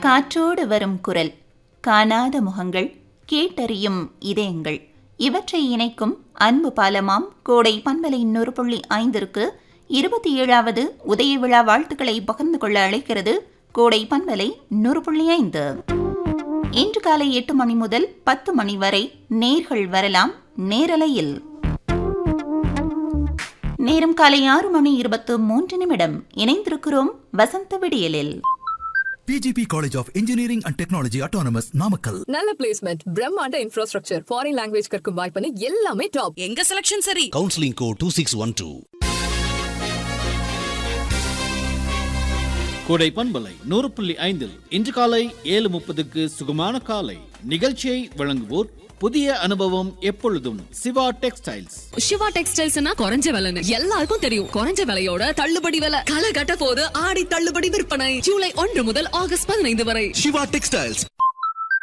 காற்றோடு வரும் குரல் காணாத முகங்கள் கேட்டறியும் இதயங்கள் இவற்றை இணைக்கும் அன்பு பாலமாம் கோடை பண்பலை நூறு புள்ளி ஐந்திற்கு இருபத்தி ஏழாவது உதய விழா வாழ்த்துக்களை பகிர்ந்து கொள்ள அழைக்கிறது கோடை பண்பலை நூறு புள்ளி ஐந்து இன்று காலை எட்டு மணி முதல் பத்து மணி வரை நேர்கள் வரலாம் நேரலையில் நேரம் காலை ஆறு மணி இருபத்து மூன்று நிமிடம் இணைந்திருக்கிறோம் வசந்த விடியலில் PGP College of Engineering and Technology Autonomous Namakkal. நல்ல பிளேஸ்மெண்ட் பிரம்மாண்ட இன்ஃப்ராஸ்ட்ரக்சர் ஃபாரின் லாங்குவேஜ் கற்கும் வாய்ப்புன்னு எல்லாமே டாப் எங்க செலக்ஷன் சரி counselling code two six one two Kodai பண்பலை நூறு புள்ளி ஐந்தில் இன்று காலை ஏழு முப்பதுக்கு சுகமான காலை நிகழ்ச்சியை வழங்குவோர் புதிய அனுபவம் எப்பொழுதும் சிவா டெக்ஸ்டைல்ஸ் சிவா டெக்ஸ்டைல்ஸ்னா குறைஞ்ச விலைன்னு எல்லாருக்கும் தெரியும் குறைஞ்ச விலையோட தள்ளுபடி விலை களை கட்ட போது ஆடி தள்ளுபடி விற்பனை ஜூலை ஒன்று முதல் ஆகஸ்ட் பதினைந்து வரை சிவா டெக்ஸ்டைல்ஸ்